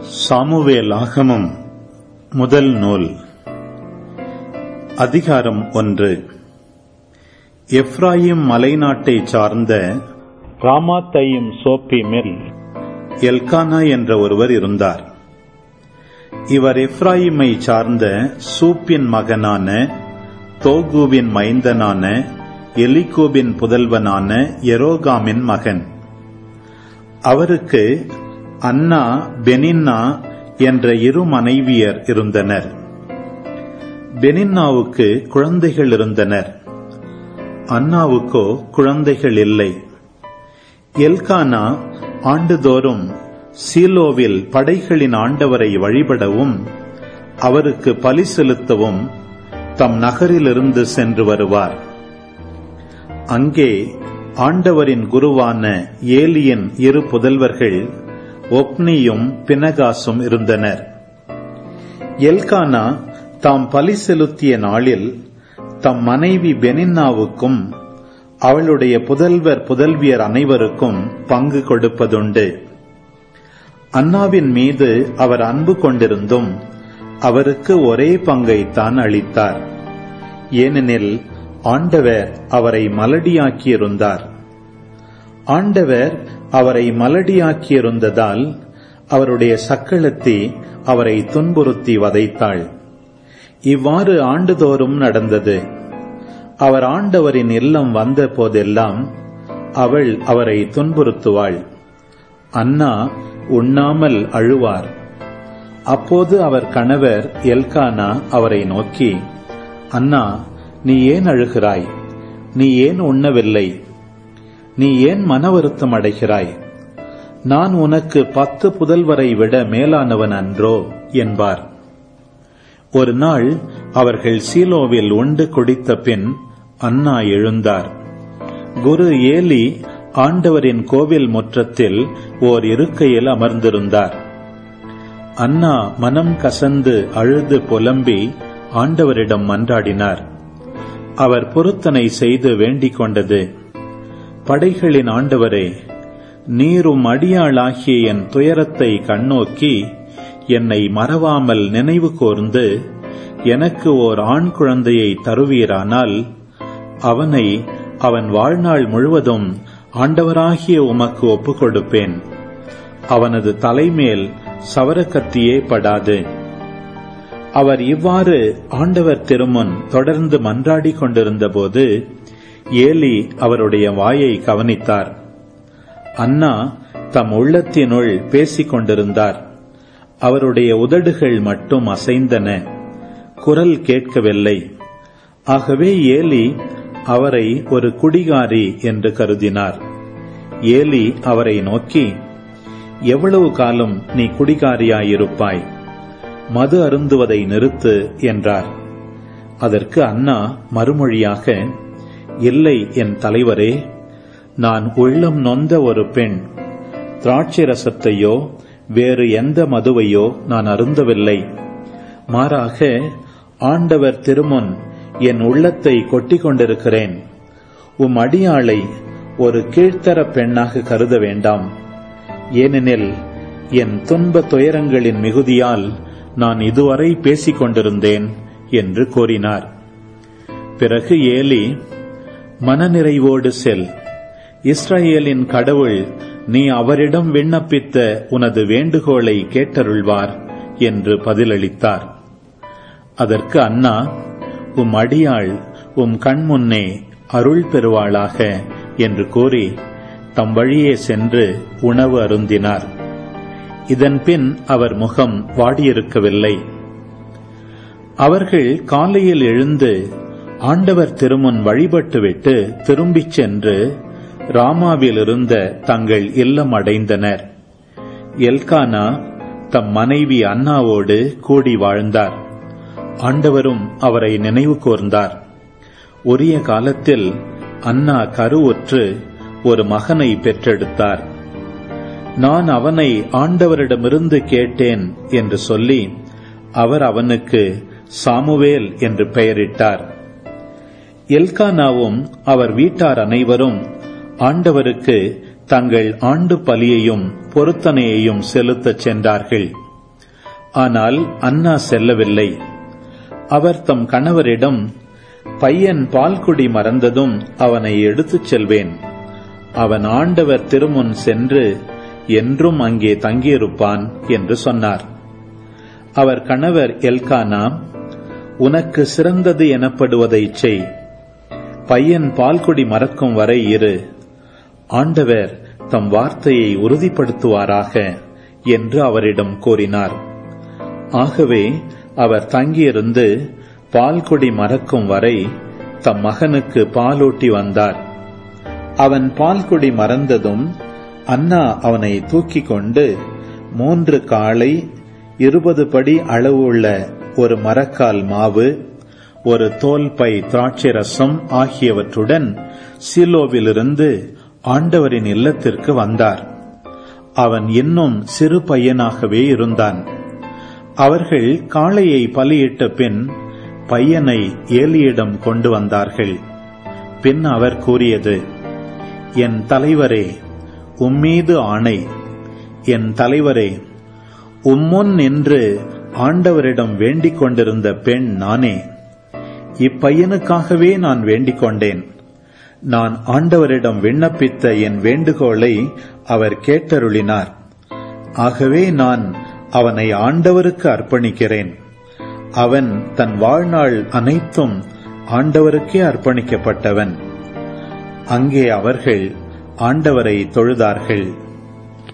Samuel ஆகமம் முதல் நூல் அதிகாரம் ஒன்று எப்ராயிம் மலைநாட்டை சார்ந்த ராமாத்தையும் சோப்பிமில் எல்கானா என்ற ஒருவர் இருந்தார் இவர் எப்ராயிமை சார்ந்த சூப்பின் மகனான தோகுவின் மைந்தனான எலிகோபின் புதல்வனான எரோகாமின் மகன் அவருக்கு அன்னா பெனின்னா என்ற இரு மனைவியர் இருந்தனர் பெனின்னாவுக்கு குழந்தைகள் இருந்தனர் அன்னாவுக்கோ குழந்தைகள் இல்லை எல்கானா ஆண்டுதோறும் சீலோவில் படைகளின் ஆண்டவரை வழிபடவும் அவருக்கு பலி செலுத்தவும் தம் நகரிலிருந்து சென்று வருவார் அங்கே ஆண்டவரின் குருவான ஏலியின் இரு புதல்வர்கள் ஒப்னியும் பினகாசும் இருந்தனர் எல்கானா தாம் பலி செலுத்திய நாளில் தம் மனைவி பெனின்னாவுக்கும் அவளுடைய புதல்வர் புதல்வியர் அனைவருக்கும் பங்கு கொடுப்பதுண்டு அன்னாவின் மீது அவர் அன்பு கொண்டிருந்தும் அவருக்கு ஒரே பங்கைத்தான் அளித்தார் ஏனெனில் ஆண்டவர் அவரை மலடியாக்கியிருந்தார் ஆண்டவர் அவரை மலடியாக்கியிருந்ததால் அவருடைய சக்களத்தி அவரை துன்புறுத்தி வதைத்தாள் இவ்வாறு ஆண்டுதோறும் நடந்தது அவர் ஆண்டவரின் இல்லம் வந்த போதெல்லாம் அவள் அவரை துன்புறுத்துவாள் அண்ணா உண்ணாமல் அழுவார் அப்போது அவர் கணவர் எல்கானா அவரை நோக்கி அண்ணா நீ ஏன் அழுகிறாய் நீ ஏன் உண்ணவில்லை நீ ஏன் மன வருத்தம் அடைகிறாய் நான் உனக்கு பத்து புதல்வரை விட மேலானவன் அன்றோ என்பார் ஒரு நாள் அவர்கள் சீலோவில் உண்டு குடித்த பின் அண்ணா எழுந்தார் குரு ஏலி ஆண்டவரின் கோவில் முற்றத்தில் ஓர் இருக்கையில் அமர்ந்திருந்தார் அண்ணா மனம் கசந்து அழுது புலம்பி ஆண்டவரிடம் மன்றாடினார் அவர் பொருத்தனை செய்து வேண்டிக் கொண்டது படைகளின் ஆண்டவரே நீரும் அடியாளாகிய என் துயரத்தை கண்ணோக்கி என்னை மறவாமல் நினைவு கூர்ந்து எனக்கு ஓர் ஆண் குழந்தையை தருவீரானால் அவனை அவன் வாழ்நாள் முழுவதும் ஆண்டவராகிய உமக்கு ஒப்புக் கொடுப்பேன் அவனது தலைமேல் சவரக்கத்தியே படாது அவர் இவ்வாறு ஆண்டவர் திருமுன் தொடர்ந்து மன்றாடிக் கொண்டிருந்தபோது ஏலி அவருடைய வாயை கவனித்தார் அண்ணா தம் உள்ளத்தினுள் பேசிக் கொண்டிருந்தார் அவருடைய உதடுகள் மட்டும் அசைந்தன குரல் கேட்கவில்லை ஆகவே ஏலி அவரை ஒரு குடிகாரி என்று கருதினார் ஏலி அவரை நோக்கி எவ்வளவு காலம் நீ குடிகாரியாயிருப்பாய் மது அருந்துவதை நிறுத்து என்றார் அதற்கு அண்ணா மறுமொழியாக இல்லை என் தலைவரே நான் உள்ளம் நொந்த ஒரு பெண் திராட்சை ரசத்தையோ வேறு எந்த மதுவையோ நான் அருந்தவில்லை மாறாக ஆண்டவர் திருமுன் என் உள்ளத்தை கொட்டிக் கொண்டிருக்கிறேன் உம் அடியாளை ஒரு கீழ்த்தர பெண்ணாக கருத வேண்டாம் ஏனெனில் என் துன்ப துயரங்களின் மிகுதியால் நான் இதுவரை பேசிக் கொண்டிருந்தேன் என்று கூறினார் பிறகு ஏலி மனநிறைவோடு செல் இஸ்ரேலின் கடவுள் நீ அவரிடம் விண்ணப்பித்த உனது வேண்டுகோளை கேட்டருள்வார் என்று பதிலளித்தார் அதற்கு அண்ணா உம் அடியாள் உம் கண்முன்னே அருள் பெறுவாளாக என்று கூறி தம் வழியே சென்று உணவு அருந்தினார் இதன் பின் அவர் முகம் வாடியிருக்கவில்லை அவர்கள் காலையில் எழுந்து ஆண்டவர் திருமுன் வழிபட்டுவிட்டு திரும்பிச் சென்று ராமாவில் இருந்த தங்கள் இல்லம் அடைந்தனர் எல்கானா தம் மனைவி அண்ணாவோடு கூடி வாழ்ந்தார் ஆண்டவரும் அவரை நினைவு கூர்ந்தார் உரிய காலத்தில் அண்ணா கருவுற்று ஒரு மகனை பெற்றெடுத்தார் நான் அவனை ஆண்டவரிடமிருந்து கேட்டேன் என்று சொல்லி அவர் அவனுக்கு சாமுவேல் என்று பெயரிட்டார் எல்கானாவும் அவர் வீட்டார் அனைவரும் ஆண்டவருக்கு தங்கள் ஆண்டு பலியையும் பொருத்தனையையும் செலுத்தச் சென்றார்கள் ஆனால் அன்னா செல்லவில்லை அவர் தம் கணவரிடம் பையன் பால்குடி மறந்ததும் அவனை எடுத்துச் செல்வேன் அவன் ஆண்டவர் திருமுன் சென்று என்றும் அங்கே தங்கியிருப்பான் என்று சொன்னார் அவர் கணவர் எல்கானா உனக்கு சிறந்தது எனப்படுவதைச் செய் பையன் பால்குடி மறக்கும் வரை இரு ஆண்டவர் தம் வார்த்தையை உறுதிப்படுத்துவாராக என்று அவரிடம் கூறினார் ஆகவே அவர் தங்கியிருந்து பால்குடி மறக்கும் வரை தம் மகனுக்கு பாலூட்டி வந்தார் அவன் பால்குடி மறந்ததும் அண்ணா அவனை தூக்கிக் கொண்டு மூன்று காளை இருபது படி அளவுள்ள ஒரு மரக்கால் மாவு ஒரு தோல் பை திராட்சை ரசம் ஆகியவற்றுடன் சீலோவிலிருந்து ஆண்டவரின் இல்லத்திற்கு வந்தார் அவன் இன்னும் சிறு பையனாகவே இருந்தான் அவர்கள் காளையை பலியிட்ட பின் பையனை ஏலியிடம் கொண்டு வந்தார்கள் பின் அவர் கூறியது என் தலைவரே உம்மீது ஆணை என் தலைவரே உம்முன் நின்று ஆண்டவரிடம் வேண்டிக் கொண்டிருந்த பெண் நானே இப்பையனுக்காகவே நான் வேண்டிக் கொண்டேன் நான் ஆண்டவரிடம் விண்ணப்பித்த என் வேண்டுகோளை அவர் கேட்டருளினார் ஆகவே நான் அவனை ஆண்டவருக்கு அர்ப்பணிக்கிறேன் அவன் தன் வாழ்நாள் அனைத்தும் ஆண்டவருக்கே அர்ப்பணிக்கப்பட்டவன் அங்கே அவர்கள் ஆண்டவரை தொழுதார்கள்